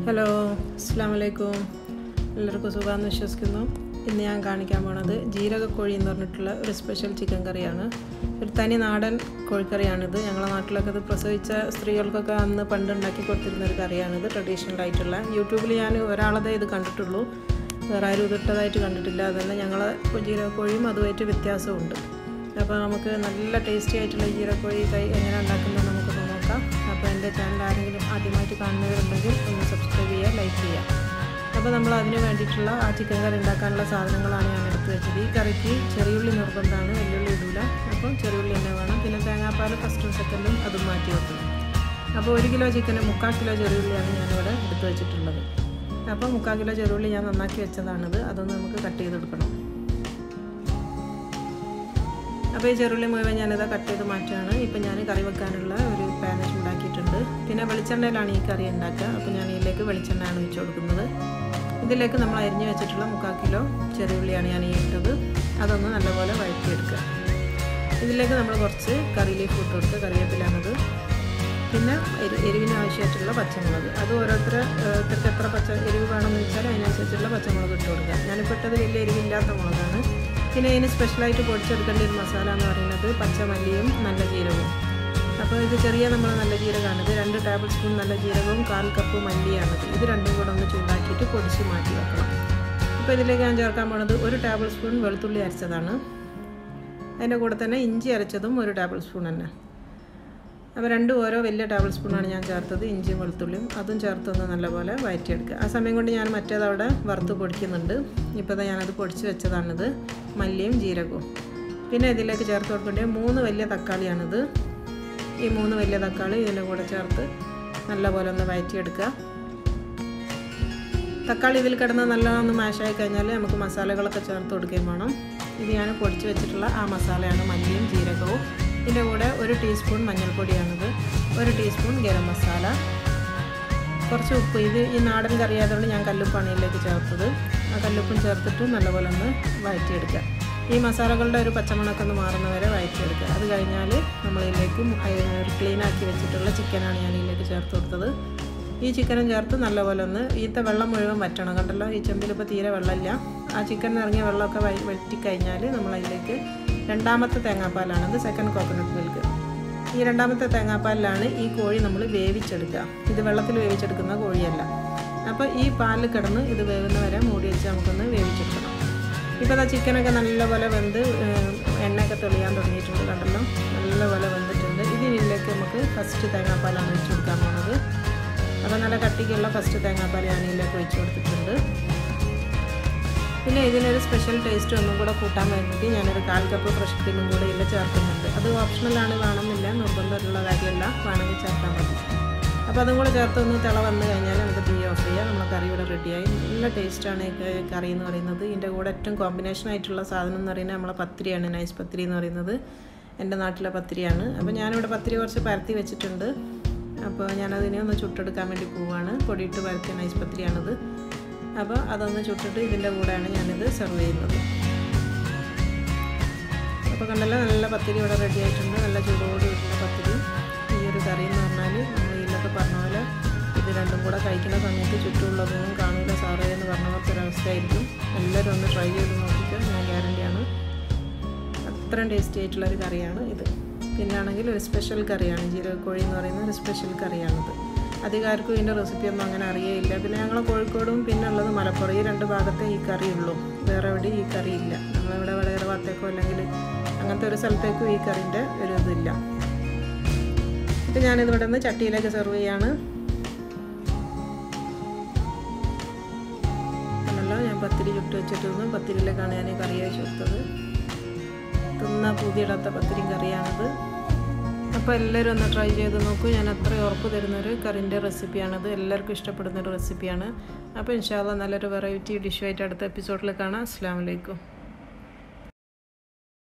hello അസ്സാം വലൈക്കും എല്ലാവർക്കും സുഖമാണെന്ന് വിശ്വസിക്കുന്നു ഇന്ന് ഞാൻ കാണിക്കാൻ പോണത് ജീരകക്കോഴി എന്ന് പറഞ്ഞിട്ടുള്ള ഒരു സ്പെഷ്യൽ ചിക്കൻ കറിയാണ് ഒരു തനി നാടൻ കോഴിക്കറിയാണിത് ഞങ്ങളെ നാട്ടിലൊക്കെ ഇത് പ്രസവിച്ച സ്ത്രീകൾക്കൊക്കെ അന്ന് പണ്ട് ഉണ്ടാക്കി കൊടുത്തിരുന്ന ഒരു കറിയാണിത് ട്രഡീഷണൽ ആയിട്ടുള്ള യൂട്യൂബിൽ ഞാൻ ഒരാളതേ ഇത് കണ്ടിട്ടുള്ളൂ വേറെ ആരും ഇതിട്ടതായിട്ട് കണ്ടിട്ടില്ല അതുതന്നെ ഞങ്ങളെ ജീരകക്കോഴിയും അതുമായിട്ട് വ്യത്യാസമുണ്ട് അപ്പോൾ നമുക്ക് നല്ല ടേസ്റ്റി ആയിട്ടുള്ള ഈ ജീരകക്കോഴി കൈ എങ്ങനെ ഉണ്ടാക്കുന്നത് നമുക്കൊന്ന് നോക്കാം അപ്പോൾ എൻ്റെ ചാനൽ ആരെങ്കിലും ആദ്യമായിട്ട് കാണുന്നവരുണ്ടെങ്കിൽ ഒന്ന് സബ്സ്ക്രൈബ് ചെയ്യുക ലൈക്ക് ചെയ്യുക അപ്പോൾ നമ്മൾ അതിന് വേണ്ടിയിട്ടുള്ള ആ ചിക്കൻ കറി ഉണ്ടാക്കാനുള്ള സാധനങ്ങളാണ് ഞാൻ എടുത്ത് വെച്ചത് ഈ കറിക്ക് ചെറിയുള്ളി നിർബന്ധമാണ് വെല്ലുള്ളി ഇടൂല അപ്പം ചെറിയുള്ളി തന്നെ വേണം പിന്നെ തേങ്ങാപ്പാൽ ഫസ്റ്റും സെക്കൻഡും അതും മാറ്റി വെക്കണം അപ്പോൾ ഒരു കിലോ ചിക്കന് മുക്കാൽ കിലോ ചെറിയുള്ളിയാണ് ഞാനിവിടെ എടുത്ത് വെച്ചിട്ടുള്ളത് അപ്പോൾ മുക്കാൽ കിലോ ചെറുള്ളി ഞാൻ നന്നാക്കി വെച്ചതാണിത് അതൊന്ന് നമുക്ക് കട്ട് ചെയ്തെടുക്കണം അപ്പോൾ ഈ ചെറുള്ളി മുഴുവൻ ഞാനിത് കട്ട് ചെയ്ത് മാറ്റുകയാണ് ഇപ്പം ഞാൻ കറി വെക്കാനുള്ള ഒരു പാൻ ഉണ്ടാക്കിയിട്ടുണ്ട് പിന്നെ വെളിച്ചെണ്ണയിലാണ് ഈ കറി ഉണ്ടാക്കുക അപ്പോൾ ഞാൻ ഇതിലേക്ക് വെളിച്ചെണ്ണയാണ് ഒഴിച്ചു കൊടുക്കുന്നത് ഇതിലേക്ക് നമ്മൾ അരിഞ്ഞു വെച്ചിട്ടുള്ള മുക്കാൽ കിലോ ചെറുള്ളിയാണ് ഞാൻ ഈ ഇട്ടത് അതൊന്ന് നല്ലപോലെ വഴറ്റിയെടുക്കുക ഇതിലേക്ക് നമ്മൾ കുറച്ച് കറി ലീഫ് ഇട്ട് കൊടുക്കുക കറിവേപ്പിലാണത് പിന്നെ എരി എരിവിന് ആവശ്യമായിട്ടുള്ള പച്ചമുളക് അത് ഓരോരുത്തർക്ക് എത്ര പച്ച എരിവ് വേണമെന്ന് വെച്ചാൽ അതിനനുസരിച്ചുള്ള പച്ചമുളക് ഇട്ട് കൊടുക്കുക ഞാനിപ്പോൾ ഇട്ടത് വലിയ എരിവില്ലാത്ത മുളകാണ് പിന്നെ ഇതിന് സ്പെഷ്യലായിട്ട് പൊടിച്ചെടുക്കേണ്ട ഒരു മസാല എന്ന് പറയുന്നത് പച്ചമല്ലിയും നല്ല ജീരകവും അപ്പോൾ ഇത് ചെറിയ നമ്മൾ നല്ല ജീരകമാണിത് രണ്ട് ടേബിൾ സ്പൂൺ നല്ല ജീരകവും കാൽ കപ്പ് മല്ലിയാണിത് ഇത് രണ്ടും കൂടെ ഒന്ന് ചൂടാക്കിയിട്ട് പൊടിച്ച് മാറ്റി വെക്കണം ഇപ്പോൾ ഇതിലേക്ക് ഞാൻ ചേർക്കാൻ പോണത് ഒരു ടേബിൾ സ്പൂൺ വെളുത്തുള്ളി അരച്ചതാണ് അതിൻ്റെ കൂടെ തന്നെ ഇഞ്ചി അരച്ചതും ഒരു ടേബിൾ സ്പൂൺ തന്നെ അപ്പോൾ രണ്ടും ഓരോ വലിയ ടേബിൾ സ്പൂണാണ് ഞാൻ ചേർത്തത് ഇഞ്ചിയും വെളുത്തുള്ളിയും അതും ചേർത്തൊന്ന് നല്ലപോലെ വഴറ്റിയെടുക്കുക ആ സമയം കൊണ്ട് ഞാൻ മറ്റേത് അവിടെ വറുത്ത് പൊടിക്കുന്നുണ്ട് ഇപ്പോൾ ഞാനത് പൊടിച്ച് വെച്ചതാണിത് മല്ലിയും ജീരകവും പിന്നെ ഇതിലേക്ക് ചേർത്ത് കൊടുക്കേണ്ടത് മൂന്ന് വലിയ തക്കാളിയാണിത് ഈ മൂന്ന് വലിയ തക്കാളി ഇതിൻ്റെ കൂടെ ചേർത്ത് നല്ലപോലെ ഒന്ന് വഴറ്റിയെടുക്കുക തക്കാളി ഇതിൽ കിടന്ന് നല്ലോണം മാഷായി കഴിഞ്ഞാൽ നമുക്ക് മസാലകളൊക്കെ ചേർത്ത് കൊടുക്കുകയും വേണം ഇത് ഞാൻ പൊടിച്ച് വെച്ചിട്ടുള്ള ആ മസാലയാണ് മല്ലിയും ജീരകവും ഇതിൻ്റെ കൂടെ ഒരു ടീസ്പൂൺ മഞ്ഞൾപ്പൊടിയാണിത് ഒരു ടീസ്പൂൺ ഗരം മസാല കുറച്ച് ഉപ്പ് ഇത് ഈ നാടൻ കറി ആയതുകൊണ്ട് ഞാൻ കല്ലുപ്പാണ് ഇതിലേക്ക് ചേർത്തത് ആ കല്ലുപ്പും ചേർത്തിട്ട് നല്ലപോലെ ഒന്ന് വഴറ്റിയെടുക്കുക ഈ മസാലകളുടെ ഒരു പച്ചമണമൊക്കെ ഒന്ന് മാറുന്ന വരെ വഴറ്റിയെടുക്കുക അത് കഴിഞ്ഞാൽ നമ്മളിതിലേക്ക് ഒരു ക്ലീൻ ആക്കി വെച്ചിട്ടുള്ള ചിക്കനാണ് ഞാൻ ഇതിലേക്ക് ചേർത്ത് കൊടുത്തത് ഈ ചിക്കനും ചേർത്ത് നല്ലപോലെ ഒന്ന് ഈത്തെ വെള്ളം മുഴുവൻ വറ്റണം കണ്ടല്ലോ ഈ ചെമ്പിലിപ്പോൾ തീരെ വെള്ളമില്ല ആ ചിക്കൻ ഇറങ്ങിയ വെള്ളമൊക്കെ വറ്റിക്കഴിഞ്ഞാൽ നമ്മളതിലേക്ക് രണ്ടാമത്തെ തേങ്ങാപ്പാലാണ് ഇത് സെക്കൻഡ് കോക്കനട്ട് മിൽക്ക് ഈ രണ്ടാമത്തെ തേങ്ങാപ്പാലിലാണ് ഈ കോഴി നമ്മൾ വേവിച്ചെടുക്കുക ഇത് വെള്ളത്തിൽ വേവിച്ചെടുക്കുന്ന കോഴിയല്ല അപ്പോൾ ഈ പാലിൽ കിടന്ന് ഇത് വേവുന്ന വരെ മൂടി വെച്ച് നമുക്കൊന്ന് വേവിച്ചെടുക്കണം ഇപ്പോൾ ആ ചിക്കനൊക്കെ നല്ലപോലെ വെന്ത് എണ്ണയൊക്കെ തെളിയാൻ തുടങ്ങിയിട്ടുണ്ട് കണ്ടല്ലോ നല്ലപോലെ വെന്തിട്ടുണ്ട് ഇതിലേക്ക് നമുക്ക് ഫസ്റ്റ് തേങ്ങാപ്പാലാണ് ഒഴിച്ച് കൊടുക്കാൻ പോണത് അപ്പോൾ നല്ല കട്ടിക്കുള്ള ഫസ്റ്റ് തേങ്ങാപ്പാൽ ഞാൻ ഇതിലേക്ക് ഒഴിച്ച് കൊടുത്തിട്ടുണ്ട് പിന്നെ ഇതിനൊരു സ്പെഷ്യൽ ടേസ്റ്റ് ഒന്നും കൂടെ കൂട്ടാൻ വേണ്ടിയിട്ട് ഞാനൊരു കാൽ കപ്പ് ഫ്രഷ് ക്രീമും കൂടെ ഇതിൽ ചേർക്കുന്നുണ്ട് അത് ഓപ്ഷണലാണ് വേണമെന്നില്ല നിർബന്ധമുള്ള കാര്യമല്ല വേണമെങ്കിൽ ചേർത്താൽ മതി അപ്പോൾ അതും കൂടെ ചേർത്ത് ഒന്ന് തിള വന്നു കഴിഞ്ഞാൽ നമുക്ക് തീ ഓഫ് ചെയ്യാം നമ്മളെ കറി ഇവിടെ റെഡിയായി നല്ല ടേസ്റ്റാണ് ഈ കറി എന്ന് പറയുന്നത് ഇതിൻ്റെ കൂടെ ഏറ്റവും കോമ്പിനേഷൻ ആയിട്ടുള്ള സാധനം എന്ന് പറയുന്നത് നമ്മളെ പത്തിരിയാണ് നൈസ് പത്തിരി എന്ന് പറയുന്നത് എൻ്റെ നാട്ടിലെ പത്തിരിയാണ് അപ്പോൾ ഞാനിവിടെ പത്തിരി കുറച്ച് പരത്തി വെച്ചിട്ടുണ്ട് അപ്പോൾ ഞാനതിനെ ഒന്ന് ചുട്ടെടുക്കാൻ വേണ്ടി പോവുകയാണ് പൊടിയിട്ട് പരത്തിയ നൈസ് പത്തിരിയാണിത് അപ്പോൾ അതൊന്ന് ചുട്ടിട്ട് ഇതിൻ്റെ കൂടെയാണ് ഞാനിത് സെർവ് ചെയ്യുന്നത് അപ്പോൾ കണ്ടല്ലോ നല്ല പത്തിരി ഇവിടെ റെഡി ആയിട്ടുണ്ട് നല്ല ചൂടോട് കിട്ടുന്ന പത്തിരി ഈ ഒരു കറി എന്ന് പറഞ്ഞാൽ നമ്മൾ ഇതിലൊക്കെ പറഞ്ഞ പോലെ ഇത് രണ്ടും കൂടെ കഴിക്കുന്ന സമയത്ത് ചുറ്റുമുള്ളതൊന്നും കാണൂല സാറേ എന്ന് പറഞ്ഞ പോലത്തെ ഒരവസ്ഥയായിരിക്കും എല്ലാവരും ഒന്ന് ട്രൈ ചെയ്ത് നോക്കിയിട്ട് ഞാൻ ഗ്യാരണ്ടിയാണ് അത്രയും ടേസ്റ്റി ആയിട്ടുള്ള ഒരു കറിയാണ് ഇത് പിന്നാണെങ്കിൽ ഒരു സ്പെഷ്യൽ കറിയാണ് ജീരകക്കോഴി എന്ന് പറയുന്ന ഒരു സ്പെഷ്യൽ കറിയാണിത് അധികാർക്കും ഇതിൻ്റെ റെസിപ്പിയൊന്നും അങ്ങനെ അറിയേയില്ല പിന്നെ ഞങ്ങൾ കോഴിക്കോടും പിന്നെ ഉള്ളത് മലപ്പുറം ഈ രണ്ട് ഭാഗത്തേ ഈ കറിയുള്ളൂ വേറെ എവിടെയും ഈ കറി ഇല്ല നമ്മളിവിടെ വേറെ ഭാഗത്തേക്കോ അല്ലെങ്കിൽ അങ്ങനത്തെ ഒരു സ്ഥലത്തേക്കും ഈ കറിൻ്റെ ഒരു ഇതില്ല ഇപ്പം ഞാനിതിവിടെ നിന്ന് ചട്ടിയിലേക്ക് സെർവ് ചെയ്യാണ് അല്ലല്ലോ ഞാൻ പത്തിരി ചുട്ട് വെച്ചിട്ടിരുന്നു പത്തിരിയിലേക്കാണ് ഞാൻ ഈ കറി അയച്ചു കൊടുത്തത് തിന്ന പുതിയിടാത്ത പത്തിരി കറിയാണിത് അപ്പോൾ എല്ലാവരും ഒന്ന് ട്രൈ ചെയ്ത് നോക്കൂ ഞാൻ അത്ര ഉറപ്പ് തരുന്നൊരു കറിൻ്റെ റെസിപ്പിയാണിത് എല്ലാവർക്കും ഇഷ്ടപ്പെടുന്നൊരു റെസിപ്പിയാണ് അപ്പോൾ ഇൻഷാല്ല നല്ലൊരു വെറൈറ്റി ഡിഷുമായിട്ട് അടുത്ത എപ്പിസോഡിൽ കാണാം അസ്സാം വലൈക്കും